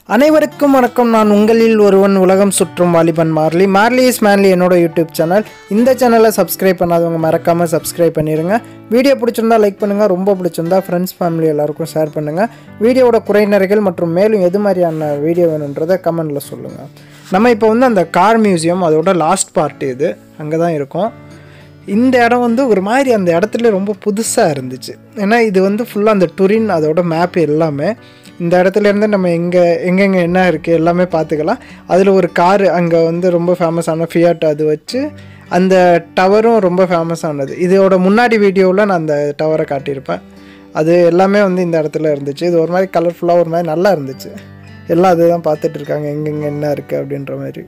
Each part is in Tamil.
அனைவருக்கும் வணக்கம் நான் உங்களில் ஒருவன் உலகம் சுற்றும் வாலிபன் மார்லி மார்லி இஸ் மேன்லி என்னோட யூடியூப் சேனல் இந்த சேனலை சப்ஸ்கிரைப் பண்ணாதவங்க மறக்காமல் சப்ஸ்கிரைப் பண்ணிடுங்க வீடியோ பிடிச்சிருந்தா லைக் பண்ணுங்கள் ரொம்ப பிடிச்சிருந்தா ஃப்ரெண்ட்ஸ் ஃபேமிலி எல்லாருக்கும் ஷேர் பண்ணுங்கள் வீடியோவோட குறைநிறைகள் மற்றும் மேலும் எது மாதிரியான வீடியோ வேணுன்றதை கமெண்டில் சொல்லுங்கள் நம்ம இப்போ வந்து அந்த கார் மியூசியம் அதோட லாஸ்ட் பார்ட் இது அங்கே தான் இருக்கோம் இந்த இடம் வந்து ஒரு மாதிரி அந்த இடத்துல ரொம்ப புதுசாக இருந்துச்சு ஏன்னா இது வந்து ஃபுல்லாக அந்த டுரின் அதோட மேப் எல்லாமே இந்த இடத்துல இருந்து நம்ம எங்கே எங்கெங்கே என்ன இருக்குது எல்லாமே பார்த்துக்கலாம் அதில் ஒரு காரு அங்கே வந்து ரொம்ப ஃபேமஸான ஃபியாட் அது வச்சு அந்த டவரும் ரொம்ப ஃபேமஸானது இதோட முன்னாடி வீடியோவில் நான் அந்த டவரை காட்டியிருப்பேன் அது எல்லாமே வந்து இந்த இடத்துல இருந்துச்சு இது ஒரு மாதிரி கலர்ஃபுல்லாக ஒரு மாதிரி நல்லா இருந்துச்சு எல்லாம் அதுதான் பார்த்துட்டு இருக்காங்க எங்கெங்கே என்ன இருக்குது அப்படின்ற மாதிரி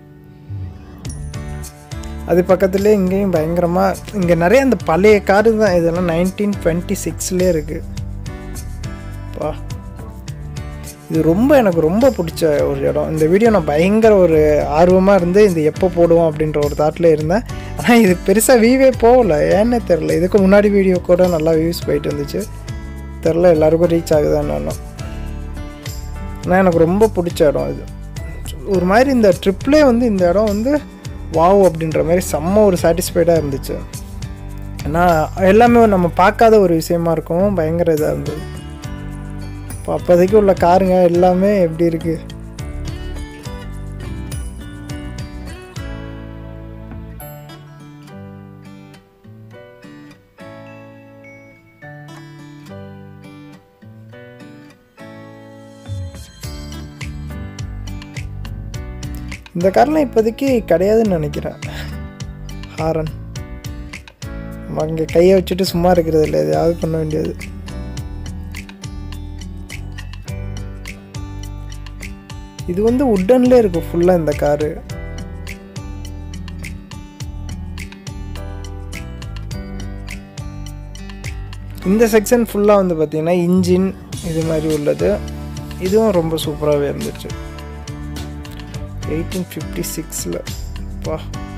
அது பக்கத்துலேயே இங்கேயும் பயங்கரமாக இங்கே நிறைய அந்த பழைய காரு தான் இதெல்லாம் நைன்டீன் டுவெண்ட்டி சிக்ஸ்லேயே இருக்குது பா இது ரொம்ப எனக்கு ரொம்ப பிடிச்ச ஒரு இடம் இந்த வீடியோ நான் பயங்கர ஒரு ஆர்வமாக இருந்து இந்த எப்போ போடுவோம் அப்படின்ற ஒரு தாட்டில் இருந்தேன் ஆனால் இது பெருசாக வியூவே போகல ஏன்னே தெரில இதுக்கு முன்னாடி வீடியோ கூட நல்லா வியூஸ் போயிட்டு இருந்துச்சு தெரில எல்லாருக்கும் ரீச் ஆகுதான்னு ஒன்றும் ஆனால் எனக்கு ரொம்ப பிடிச்ச இடம் இது ஒரு மாதிரி இந்த ட்ரிப்லேயே வந்து இந்த இடம் வந்து வாவ் அப்படின்ற மாதிரி செம்ம ஒரு சாட்டிஸ்ஃபைடாக இருந்துச்சு ஏன்னா எல்லாமே நம்ம பார்க்காத ஒரு விஷயமா இருக்கும் பயங்கர இதாக இருந்தது இப்போ அப்போதைக்கு உள்ள காருங்க எல்லாமே எப்படி இருக்கு இந்த கார்லாம் இப்போதைக்கு கிடையாதுன்னு நினைக்கிறேன் ஹாரன் நம்ம அங்கே கையை வச்சுட்டு சும்மா இருக்கிறது இல்லை எதையாவது பண்ண வேண்டியது இது வந்து உட்டன்ல இருக்கு ஃபுல்லாக இந்த காரு இந்த செக்ஷன் ஃபுல்லாக வந்து பார்த்தீங்கன்னா இன்ஜின் இது மாதிரி உள்ளது இதுவும் ரொம்ப சூப்பராகவே இருந்துச்சு எயிட்டீன் ஃபிஃப்டி சிக்ஸில் பா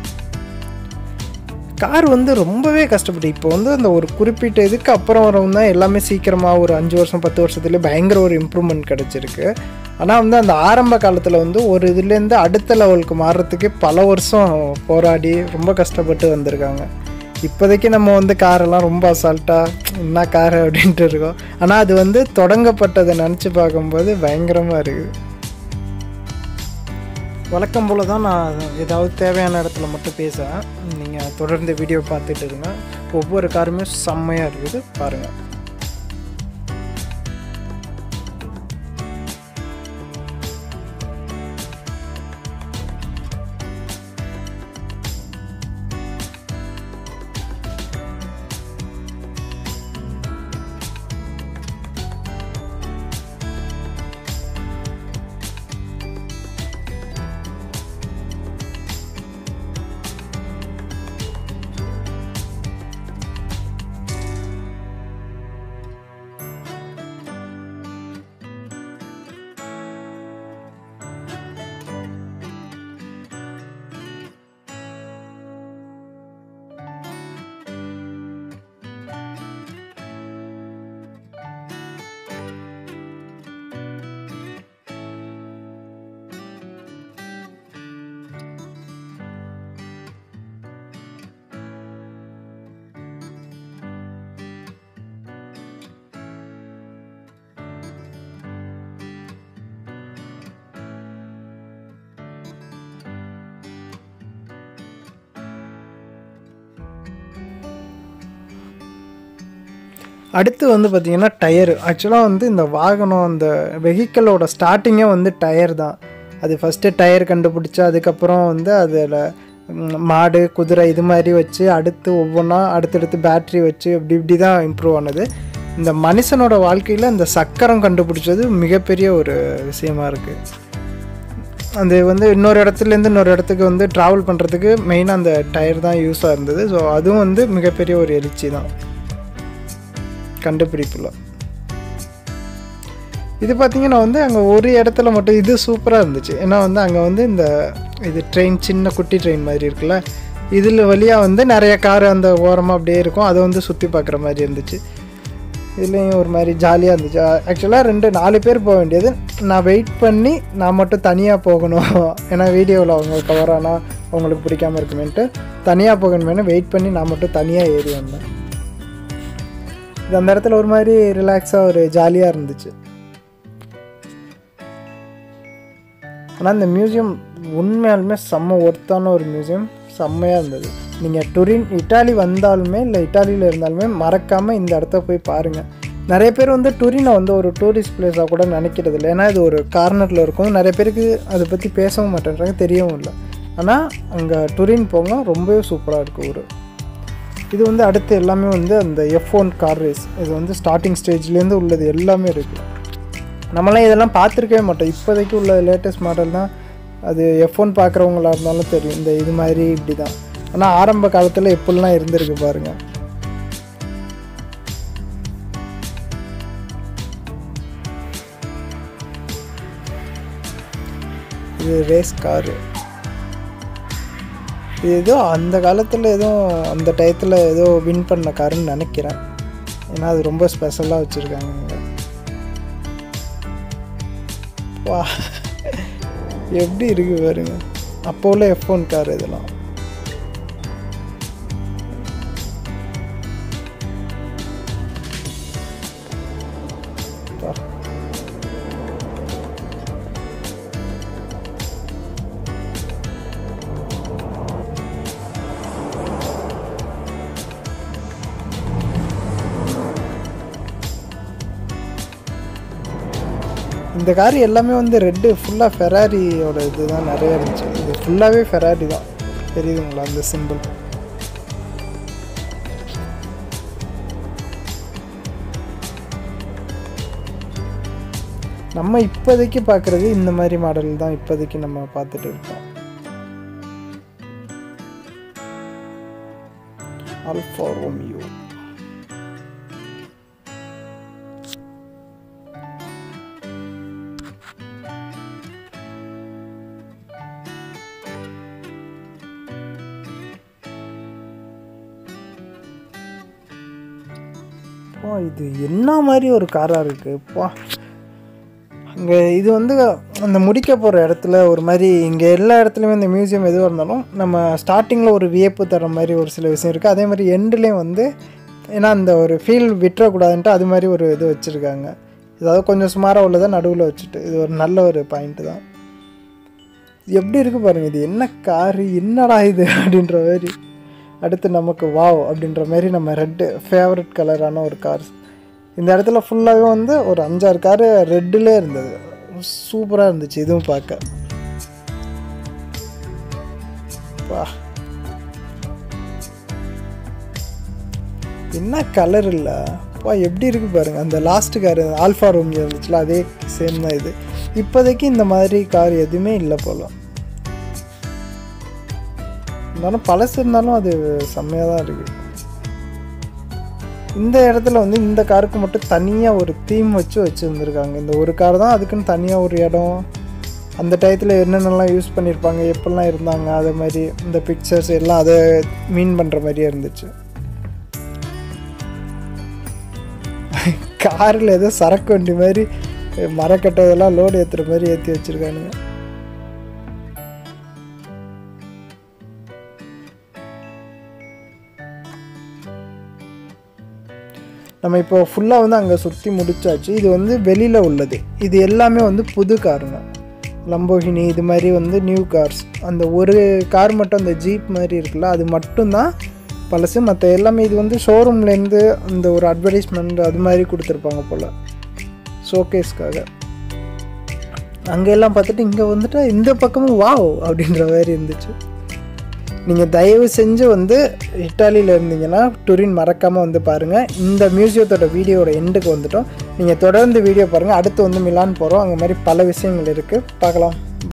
கார் வந்து ரொம்பவே கஷ்டப்பட்டு இப்போ வந்து அந்த ஒரு குறிப்பிட்ட இதுக்கு அப்புறம் வரவும் தான் எல்லாமே சீக்கிரமாக ஒரு அஞ்சு வருஷம் பத்து வருஷத்துலேயே பயங்கர ஒரு இம்ப்ரூவ்மெண்ட் கிடச்சிருக்கு ஆனால் வந்து அந்த ஆரம்ப காலத்தில் வந்து ஒரு இதுலேருந்து அடுத்த லெவலுக்கு மாறுறதுக்கு பல வருஷம் போராடி ரொம்ப கஷ்டப்பட்டு வந்திருக்காங்க இப்போதைக்கு நம்ம வந்து காரெல்லாம் ரொம்ப அசால்ட்டாக என்ன கார் அப்படின்ட்டு இருக்கோம் ஆனால் அது வந்து தொடங்கப்பட்டதை நினச்சி பார்க்கும்போது பயங்கரமாக இருக்குது வழக்கம் போல் தான் நான் ஏதாவது தேவையான இடத்துல மட்டும் பேசுவேன் நீங்கள் தொடர்ந்து வீடியோ பார்த்துட்டு இருங்க ஒவ்வொரு காருமே செம்மையாக இருக்குது பாருங்கள் அடுத்து வந்து பார்த்திங்கன்னா டயர் ஆக்சுவலாக வந்து இந்த வாகனம் அந்த வெஹிக்கிளோட ஸ்டார்டிங்கே வந்து டயர் தான் அது ஃபஸ்ட்டு டயர் கண்டுபிடிச்சி அதுக்கப்புறம் வந்து அதில் மாடு குதிரை இது மாதிரி வச்சு அடுத்து ஒவ்வொன்றா அடுத்தடுத்து பேட்ரி வச்சு இப்படி இப்படி தான் இம்ப்ரூவ் ஆனது இந்த மனுஷனோட வாழ்க்கையில் இந்த சக்கரம் கண்டுபிடிச்சது மிகப்பெரிய ஒரு விஷயமா இருக்குது அது வந்து இன்னொரு இடத்துலேருந்து இன்னொரு இடத்துக்கு வந்து ட்ராவல் பண்ணுறதுக்கு மெயினாக அந்த டயர் தான் யூஸாக இருந்தது ஸோ அதுவும் வந்து மிகப்பெரிய ஒரு எழுச்சி தான் கண்டுபிடிப்பில் இது பார்த்தீங்கன்னா வந்து அங்கே ஒரு இடத்துல மட்டும் இது சூப்பராக இருந்துச்சு ஏன்னா வந்து அங்கே வந்து இந்த இது ட்ரெயின் சின்ன குட்டி ட்ரெயின் மாதிரி இருக்குல்ல இதில் வழியாக வந்து நிறைய கார் அந்த ஓரமாக அப்படியே இருக்கும் அதை வந்து சுற்றி பார்க்குற மாதிரி இருந்துச்சு இதுலேயும் ஒரு மாதிரி ஜாலியாக இருந்துச்சு ஆக்சுவலாக ரெண்டு நாலு பேர் போக வேண்டியது நான் வெயிட் பண்ணி நான் மட்டும் தனியாக போகணும் ஏன்னா வீடியோவில் அவங்க கவர் ஆனால் அவங்களுக்கு பிடிக்காம இருக்குமேன்ட்டு தனியாக போகணுமேனு வெயிட் பண்ணி நான் மட்டும் தனியாக ஏறி வந்தேன் இது அந்த இடத்துல ஒரு மாதிரி ரிலாக்ஸாக ஒரு ஜாலியாக இருந்துச்சு ஆனால் இந்த மியூசியம் உண்மையாலுமே செம்ம ஒர்த்தான ஒரு மியூசியம் செம்மையாக இருந்தது நீங்கள் டொரின் இட்டாலி வந்தாலுமே இல்லை இட்டாலியில் இருந்தாலுமே மறக்காமல் இந்த இடத்த போய் பாருங்கள் நிறைய பேர் வந்து டொரினை வந்து ஒரு டூரிஸ்ட் பிளேஸாக கூட நினைக்கிறது இல்லை ஏன்னா இது ஒரு கார்னரில் இருக்கும் நிறைய பேருக்கு அதை பற்றி பேசவும் மாட்டேன்றாங்க தெரியவும் இல்லை ஆனால் அங்கே டொரின் போங்க ரொம்பவே சூப்பராக இருக்கும் ஊர் இது வந்து அடுத்து எல்லாமே வந்து அந்த எஃப் ஒன் கார் ரேஸ் இது வந்து ஸ்டார்டிங் ஸ்டேஜ்லேருந்து உள்ளது எல்லாமே இருக்குது நம்மளாம் இதெல்லாம் பார்த்துருக்கவே மாட்டோம் இப்போதைக்கு உள்ள லேட்டஸ்ட் மாடல் தான் அது எஃப் ஒன் பார்க்குறவங்களா இருந்தாலும் தெரியும் இந்த இது மாதிரி இப்படி தான் ஆனால் ஆரம்ப காலத்தில் எப்படிலாம் இருந்திருக்கு பாருங்கள் இது ரேஸ் காரு இது ஏதோ அந்த காலத்தில் ஏதோ அந்த டயத்தில் ஏதோ வின் பண்ண காருன்னு நினைக்கிறேன் ஏன்னா அது ரொம்ப ஸ்பெஷலாக வச்சுருக்காங்க இங்கே வா எப்படி இருக்கு பாருங்க அப்போ உள்ள எஃப் ஒன் கார் இதெல்லாம் வா. இந்த கார் எல்லாமே வந்து ரெட்டு ஃபுல்லாக ஃபெராரியோட இது தான் நிறைய இருந்துச்சு இது ஃபுல்லாகவே ஃபெராரி தான் தெரியுதுங்களா அந்த சிம்பிள் நம்ம இப்போதைக்கு பார்க்குறது இந்த மாதிரி மாடல் தான் இப்போதைக்கு நம்ம பார்த்துட்டு இருக்கோம் அல்ஃபா ரோமியோ அப்பா இது என்ன மாதிரி ஒரு காராக இருக்குது அப்பா அங்கே இது வந்து அந்த முடிக்க போகிற இடத்துல ஒரு மாதிரி இங்கே எல்லா இடத்துலையுமே இந்த மியூசியம் எதுவாக இருந்தாலும் நம்ம ஸ்டார்டிங்கில் ஒரு வியப்பு தர மாதிரி ஒரு சில விஷயம் இருக்குது அதே மாதிரி எண்டுலேயும் வந்து ஏன்னா அந்த ஒரு ஃபீல் விட்டுறக்கூடாதுன்ட்டு அது மாதிரி ஒரு இது வச்சுருக்காங்க ஏதாவது கொஞ்சம் சுமாராக உள்ளதை நடுவில் வச்சுட்டு இது ஒரு நல்ல ஒரு பாயிண்ட்டு தான் எப்படி இருக்குது பாருங்கள் இது என்ன காரு என்னடா இது அப்படின்ற மாதிரி அடுத்து நமக்கு வாவ் அப்படின்ற மாதிரி நம்ம ரெட்டு ஃபேவரட் கலரான ஒரு கார் இந்த இடத்துல ஃபுல்லாகவே வந்து ஒரு அஞ்சாறு காரு ரெட்டிலே இருந்தது சூப்பராக இருந்துச்சு இதுவும் பார்க்க வா என்ன கலர் இல்லை வா எப்படி இருக்கு பாருங்க அந்த லாஸ்ட் கார் ஆல்ஃபா ரூம் இருந்துச்சுல அதே சேம் தான் இது இப்போதைக்கு இந்த மாதிரி கார் எதுவுமே இல்லை போல இருந்தாலும் பழசு இருந்தாலும் அது செம்மையாக தான் இருக்குது இந்த இடத்துல வந்து இந்த காருக்கு மட்டும் தனியாக ஒரு தீம் வச்சு வச்சுருந்துருக்காங்க இந்த ஒரு கார் தான் அதுக்குன்னு தனியாக ஒரு இடம் அந்த டயத்தில் என்னென்னலாம் யூஸ் பண்ணியிருப்பாங்க எப்படிலாம் இருந்தாங்க அதே மாதிரி இந்த பிக்சர்ஸ் எல்லாம் அதை மீன் பண்ணுற மாதிரியே இருந்துச்சு காரில் ஏதோ சரக்கு வண்டி மாதிரி மரக்கட்டதெல்லாம் லோடு ஏற்றுற மாதிரி ஏற்றி வச்சுருக்கானுங்க நம்ம இப்போ ஃபுல்லாக வந்து அங்கே சுற்றி முடிச்சாச்சு இது வந்து வெளியில் உள்ளது இது எல்லாமே வந்து புது காருங்க லம்போகினி இது மாதிரி வந்து நியூ கார்ஸ் அந்த ஒரு கார் மட்டும் அந்த ஜீப் மாதிரி இருக்குல்ல அது மட்டும்தான் பழசு மற்ற எல்லாமே இது வந்து ஷோரூம்லேருந்து அந்த ஒரு அட்வர்டைஸ்மெண்ட் அது மாதிரி கொடுத்துருப்பாங்க போல் ஷோகேஸ்க்காக அங்கே எல்லாம் பார்த்துட்டு இங்கே வந்துட்டு இந்த பக்கமும் வாவ் அப்படின்ற மாதிரி இருந்துச்சு நீங்கள் தயவு செஞ்சு வந்து இட்டாலியில் இருந்தீங்கன்னா டூரின் மறக்காமல் வந்து பாருங்கள் இந்த மியூசியத்தோட வீடியோட எண்டுக்கு வந்துட்டோம் நீங்கள் தொடர்ந்து வீடியோ பாருங்கள் அடுத்து வந்து மிலான் போகிறோம் அங்கே மாதிரி பல விஷயங்கள் இருக்குது பார்க்கலாம்